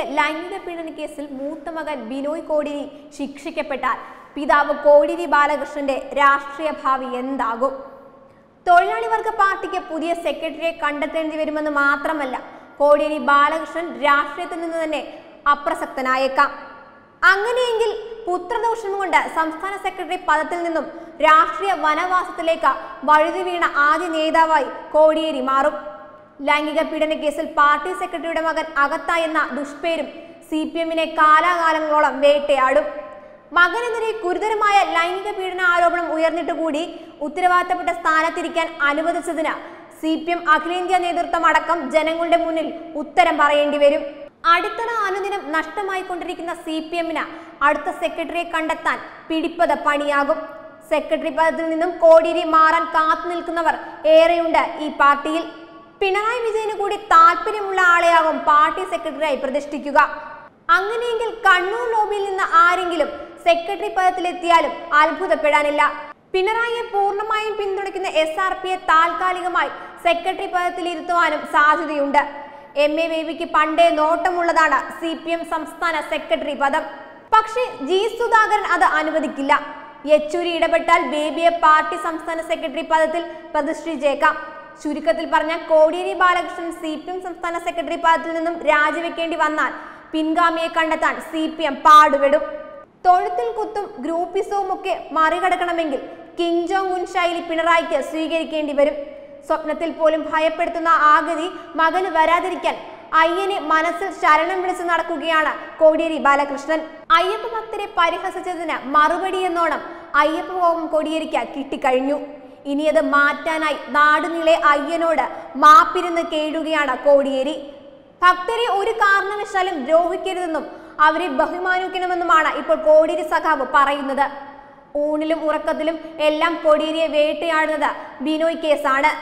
ലൈംഗിക പീഡന കേസിൽ മൂത്ത മകൻ ബിനോയ് കോടിയേരി ശിക്ഷിക്കപ്പെട്ടാൽ പിതാവ് കോടിയേരി ബാലകൃഷ്ണന്റെ രാഷ്ട്രീയ ഭാവി എന്താകും തൊഴിലാളി വർഗ പാർട്ടിക്ക് പുതിയ സെക്രട്ടറിയെ കണ്ടെത്തേണ്ടി വരുമെന്ന് മാത്രമല്ല കോടിയേരി ബാലകൃഷ്ണൻ രാഷ്ട്രീയത്തിൽ നിന്ന് തന്നെ അപ്രസക്തനായേക്കാം അങ്ങനെയെങ്കിൽ പുത്രദോഷം കൊണ്ട് സംസ്ഥാന സെക്രട്ടറി പദത്തിൽ നിന്നും രാഷ്ട്രീയ വനവാസത്തിലേക്ക് വഴുതി വീണ ആദ്യ നേതാവായി കോടിയേരി മാറും ലൈംഗിക പീഡന കേസിൽ പാർട്ടി സെക്രട്ടറിയുടെ മകൻ അകത്തായെന്ന ദുഷ്പേരും സി പി എമ്മിനെ കാലാകാലങ്ങളോളം വേട്ടയാടും മകനെതിരെ ഗുരുതരമായ ലൈംഗിക പീഡന ആരോപണം ഉയർന്നിട്ട് കൂടി ഉത്തരവാദിത്തപ്പെട്ട സ്ഥാനത്തിരിക്കാൻ അനുവദിച്ചതിന് സി പി എം അഖിലേന്ത്യാ നേതൃത്വം അടക്കം ജനങ്ങളുടെ മുന്നിൽ ഉത്തരം പറയേണ്ടി വരും അടിത്തറ അനുദിനം നഷ്ടമായിക്കൊണ്ടിരിക്കുന്ന സി പി എമ്മിന് അടുത്ത സെക്രട്ടറിയെ കണ്ടെത്താൻ പിടിപ്പത പണിയാകും സെക്രട്ടറി പദത്തിൽ നിന്നും കോടിയേരി മാറാൻ കാത്തു നിൽക്കുന്നവർ ഏറെയുണ്ട് ഈ പാർട്ടിയിൽ പിണറായി വിജയന് കൂടി താല്പര്യമുള്ള ആളെയാകും പാർട്ടി സെക്രട്ടറിയായി പ്രതിഷ്ഠിക്കുക അങ്ങനെയെങ്കിൽ കണ്ണൂർ ലോബിയിൽ നിന്ന് ആരെങ്കിലും സെക്രട്ടറി പദത്തിലെത്തിയാലും അത്ഭുതപ്പെടാനില്ല പിണറായിയെ പൂർണ്ണമായും പിന്തുണയ്ക്കുന്ന എസ് ആർ പിയെ താൽക്കാലികമായി സെക്രട്ടറി പദത്തിൽ ഇരുത്തുവാനും സാധ്യതയുണ്ട് എം എ ബേബിക്ക് പണ്ടേ നോട്ടമുള്ളതാണ് സി പി എം സംസ്ഥാന സെക്രട്ടറി പദം പക്ഷേ ജി സുധാകരൻ അത് അനുവദിക്കില്ല യെച്ചൂരി ഇടപെട്ടാൽ ബേബിയെ പാർട്ടി സംസ്ഥാന സെക്രട്ടറി പദത്തിൽ പ്രതിഷ്ഠിച്ചേക്കാം ചുരുക്കത്തിൽ പറഞ്ഞ Kodiyeri Balakrishnan C P M സംസ്ഥാന സെക്രട്ടറി പദത്തിൽ നിന്നും രാജിവെക്കേണ്ടി വന്നാൽ പിൻഗാമിയെ കണ്ടെത്താൻ സി പി എം പാടുപെടും തൊഴുത്തിൽ കുത്തും ഗ്രൂപ്പിസവും ഒക്കെ മറികടക്കണമെങ്കിൽ കിങ് ജോങ് ഉൻ ശൈലി പിണറായിക്ക് സ്വീകരിക്കേണ്ടി വരും സ്വപ്നത്തിൽ പോലും ഭയപ്പെടുത്തുന്ന ആഗതി മകന് വരാതിരിക്കാൻ അയ്യനെ മനസ്സിൽ ശരണം വിളിച്ച് നടക്കുകയാണ് കോടിയേരി ബാലകൃഷ്ണൻ അയ്യപ്പ ഭക്തരെ പരിഹസിച്ചതിന് മറുപടി എന്നോണം അയ്യപ്പ കോപം കോടിയേരിക്ക് കിട്ടിക്കഴിഞ്ഞു ഇനി അത് മാറ്റാനായി നാടുനീളെ അയ്യനോട് മാപ്പിരുന്ന് കേഴുകയാണ് കോടിയേരി ഭക്തരെ ഒരു കാരണവശാലും ദ്രോഹിക്കരുതെന്നും അവരെ ബഹുമാനിക്കണമെന്നുമാണ് ഇപ്പോൾ കോടിയേരി സഖാവ് പറയുന്നത് ഊണിലും ഉറക്കത്തിലും എല്ലാം കോടിയേരിയെ വേട്ടയാടുന്നത് ബിനോയ് കേസാണ്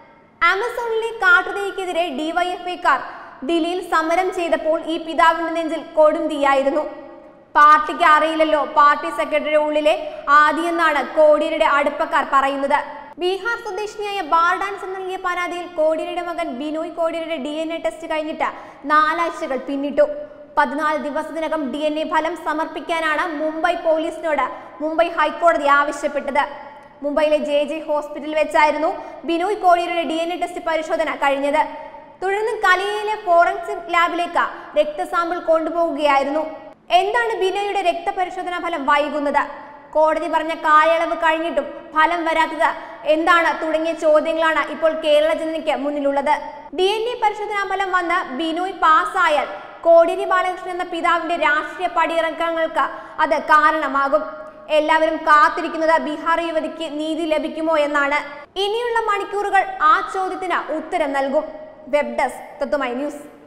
ആമസോണിലെ കാട്ടുതീക്കെതിരെ ഡിവൈഎഫ്ഐക്കാർ ദില്ലിയിൽ സമരം ചെയ്തപ്പോൾ ഈ പിതാവിന്റെ നെഞ്ചിൽ കൊടും തീയായിരുന്നു പാർട്ടിക്ക് അറിയില്ലല്ലോ പാർട്ടി സെക്രട്ടറിയുടെ ഉള്ളിലെ ആദിയെന്നാണ് കോടിയേരിയുടെ അടുപ്പക്കാർ പറയുന്നത് ബീഹാർ സ്വദേശിനിയായ ബാർ ഡാൻസ് നൽകിയ പരാതിയിൽ കോടിയേരിയുടെ മകൻ ബിനോയ് കോടിയേരിയുടെ ഡി എൻ എ ടെസ്റ്റ് കഴിഞ്ഞിട്ട് നാലാഴ്ചകൾ പിന്നിട്ടു പതിനാല് ദിവസത്തിനകം ഡി എൻ എ ഫലം സമർപ്പിക്കാനാണ് മുംബൈ പോലീസിനോട് മുംബൈ ഹൈക്കോടതി ആവശ്യപ്പെട്ടത് മുംബൈയിലെ ജെ ജെ ഹോസ്പിറ്റലിൽ വെച്ചായിരുന്നു ബിനോയ് കോടിയേരിയുടെ ഡി എൻ എ ടെസ്റ്റ് പരിശോധന കഴിഞ്ഞത് തുടർന്ന് കലിയയിലെ ഫോറൻസിക് ലാബിലേക്ക് രക്തസാമ്പിൾ കൊണ്ടുപോവുകയായിരുന്നു എന്താണ് ബിനോയുടെ രക്തപരിശോധനാ ഫലം വൈകുന്നത് കോടതി പറഞ്ഞ കാലയളവ് കഴിഞ്ഞിട്ടും ഫലം വരാത്തത് എന്താണ് തുടങ്ങിയ ചോദ്യങ്ങളാണ് ഇപ്പോൾ കേരള ജനതയ്ക്ക് മുന്നിലുള്ളത് ഡി എൻ എ പരിശോധനാ ഫലം വന്ന് ബിനോയ് പാസ്സായാൽ കോടിയേരി ബാലകൃഷ്ണൻ എന്ന പിതാവിന്റെ രാഷ്ട്രീയ പടിയിറക്കങ്ങൾക്ക് അത് കാരണമാകും എല്ലാവരും കാത്തിരിക്കുന്നത് ബീഹാർ യുവതിക്ക് നീതി ലഭിക്കുമോ എന്നാണ് ഇനിയുള്ള മണിക്കൂറുകൾ ആ ചോദ്യത്തിന് ഉത്തരം നൽകും വെബ് ഡെസ്ക് തത്വമൈ ന്യൂസ്